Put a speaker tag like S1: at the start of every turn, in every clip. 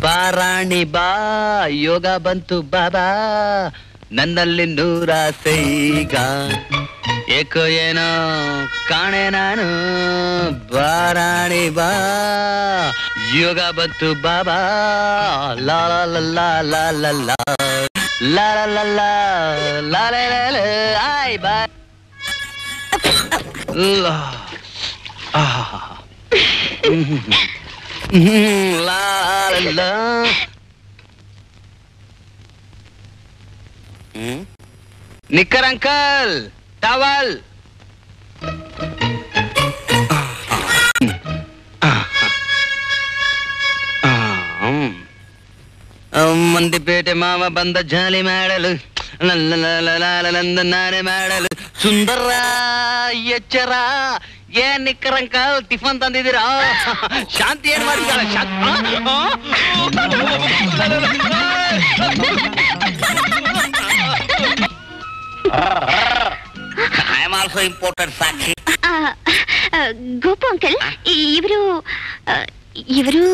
S1: ಬಾರಾಣಿ ಬಾ ಯೋಗ ಬಂತು ಬಾಬಾ ನನ್ನಲ್ಲಿ ನೂರಾಸೆ ಈಗ ಏಕೋ ಏನೋ ಕಾಣೆ ನಾನು ಬಾರಾಣಿ ಬಾ ಯೋಗ ಬಂತು ಬಾಬಾ ಲಾ ಲಾ ಲಾ ಲಾ ಲಾ ಲಾ ಲಾ ಲಾ ಲಾ ಲಾ ಲಾ ಲಾ ಲಾ ಲಾ ಆಯ್ ಬಾ ಲಾ ಆಹ್. ಹ್ಮ್, ಲಾ ಲಾ ಲಾ ಹ್ಮ್ ನಿಕ್ಕರ್ ಅಂಕಲ್ ಟವಲ್ ಮಂದಿಪೇಟೆ ಮಾವ ಬಂದ ಜಾಲಿ ಮಾಡಲು ನಂದ ನಾನೇ ಮಾಡಲು ಸುಂದರ ಎಚ್ಚರ ಏನ್ ನಿಕ್ಕರ್ ಅಂಕಲ್ ಟಿಫನ್ ತಂದಿದ್ದೀರಾ ಶಾಂತಿ ಏನ್ ಮಾಡಿದ್ದಾಳೆ Shanti
S2: I am also imported ಸಾಕ್ಷಿ
S3: ಆ, ಆ, ಗೋಪು ಅಂಕಲ್ ಇವರು ಇವರು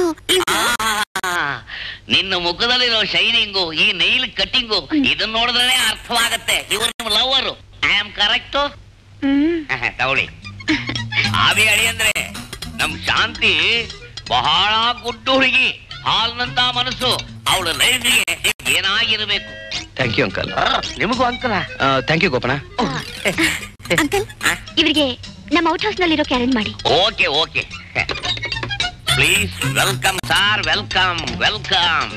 S2: ನಿನ್ನ ಮುಖದಲ್ಲಿರೋ ಶೈನಿಂಗು ಈ ನೈಲ್ ಕಟ್ಟಿಂಗು ಇದನ್ನ ನೋಡಿದ್ರೆ ಅರ್ಥವಾಗತ್ತೆ ಇವರು ನಿಮ್ಮ lover I am correct
S3: hmm
S2: ತಗೊಳ್ಳಿ ಆವಿ ಅಳಿ ಅಂದ್ರೆ ನಮ್ ಶಾಂತಿ ಬಹಳ ಗುಡ್ಡು ಹುಡುಗಿ ಹಾಲ್ನಂತ ಮನಸ್ಸು ಅವಳ ಲೈಫಿಗೆ ಏನಾಗಿರ್ಬೇಕು
S1: ಥ್ಯಾಂಕ್ ಯು ಅಂಕಲ್
S2: ನಿಮಗೂ ಅಂಕಲ
S1: ಥ್ಯಾಂಕ್ ಯು ಗೋಪನ
S3: ಅಂಕಲ್ ಇವರಿಗೆ ನಮ್ಮ ಔಟ್ ಹೌಸ್ ನಲ್ಲಿರೋ ಕ್ಯಾರೆಂಟ್ ಮಾಡಿ
S2: okay okay please welcome sir welcome welcome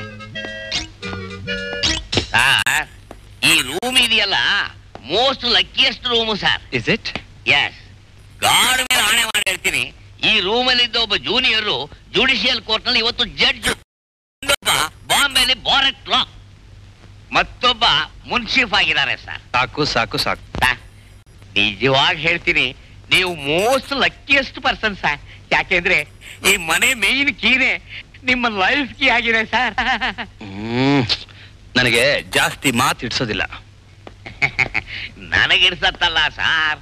S2: sir ಈ ರೂಮ್ ಇದೆಯಲ್ಲ most luckiest room sir
S1: is it
S2: yes God ಮೇಲೆ ಆಣೆ ಮಾಡಿ ಹೇಳ್ತೀನಿ ಈ ರೂಮಲ್ಲಿ ಇದ್ದ ಒಬ್ಬ ಜೂನಿಯರ್ ಜುಡಿಷಿಯಲ್ ಕೋರ್ಟ್ ನಲ್ಲಿ ಇವತ್ತು ಜಡ್ಜ್ ಇನ್ನೊಬ್ಬ ಬಾಂಬೆಲಿ ಬಾರೆಟ್ ಲಾ ಮತ್ತೊಬ್ಬ ಮುನ್ಸಿಫ್ ಆಗಿದ್ದಾರೆ ಸರ್
S1: ಸಾಕು ಸಾಕು ಸಾಕು
S2: ಸರ್, ನಿಜವಾಗಿ ಹೇಳ್ತೀನಿ ನೀವು ಮೋಸ್ಟ್ ಲಕ್ಕಿಯಸ್ಟ್ ಪರ್ಸನ್ ಸರ್ ಯಾಕೆಂದ್ರೆ ಈ ಮನೆ ಮೇನ್ ಕೀನೆ ನಿಮ್ಮ ಲೈಫ್ ಕೀ ಆಗಿದೆ ಸರ್
S1: ಹ್ಮ್ ನನಗೆ ಜಾಸ್ತಿ ಮಾತು ಇಡ್ಸೋದಿಲ್ಲ
S2: ನನಗಿರ್ಸತ್ತಲ್ಲ ಸಾರ್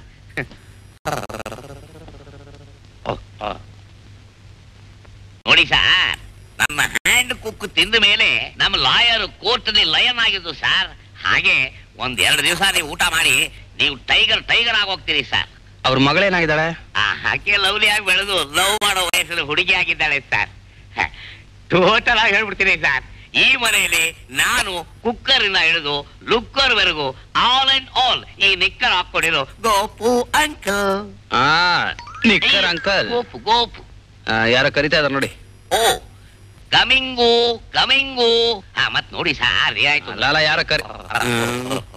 S2: ನೋಡಿ ಸರ್ ನನ್ನ ಹ್ಯಾಂಡ್ ಕುಕ್ ತಿಂದ ಮೇಲೆ ನಮ್ಮ ಲಾಯರ್ ಕೋರ್ಟ್ ನಲ್ಲಿ ಲಯನ್ ಆಗಿದ್ದು ಸರ್ ಹಾಗೆ ಒಂದ್ ಎರಡು ದಿವಸ ನೀವು ಊಟ ಮಾಡಿ ನೀವು ಟೈಗರ್ ಟೈಗರ್ ಆಗೋಗ್ತೀರಿ ಸರ್
S1: ಅವ್ರ ಮಗಳೇನಾಗಿದ್ದಾಳೆ
S2: ಆ ಆಕೆ ಲವ್ಲಿ ಆಗಿ ಬೆಳೆದು ಲವ್ ಮಾಡೋ ವಯಸ್ಸಲ್ಲಿ ಹುಡುಗಿ ಆಗಿದ್ದಾಳೆ ಸರ್ ಟೋಟಲ್ ಆಗಿ ಹೇಳ್ಬಿಡ್ತೀನಿ ಸರ್ ಈ ಮನೆಯಲ್ಲಿ ನಾನು ಕುಕ್ಕರ್ ಇಂದ ಹಿಡಿದು ಲುಕ್ಕರ್ ವರೆಗೂ ಆಲ್ ಅಂಡ್ ಆಲ್ ಈ ನಿಕ್ಕರ್ ಹಾಕೊಂಡಿರೋ ಗೋಪು ಅಂಕಲ್
S1: ಆ ನಿಕ್ಕರ್ ಅಂಕಲ್
S2: ಗೋಪು ಗೋಪು
S1: ಯಾರೋ ಕರಿತಾ ಇದಾರೆ ನೋಡಿ
S2: ಓ ಕಮಿಂಗು ಕಮಿಂಗು ಹಾ ಮತ್ ನೋಡಿ ಸರ್ ಆಯ್ತು
S1: ಲಾಲ ಯಾರ ಕರಿ ಹ್ಮ್.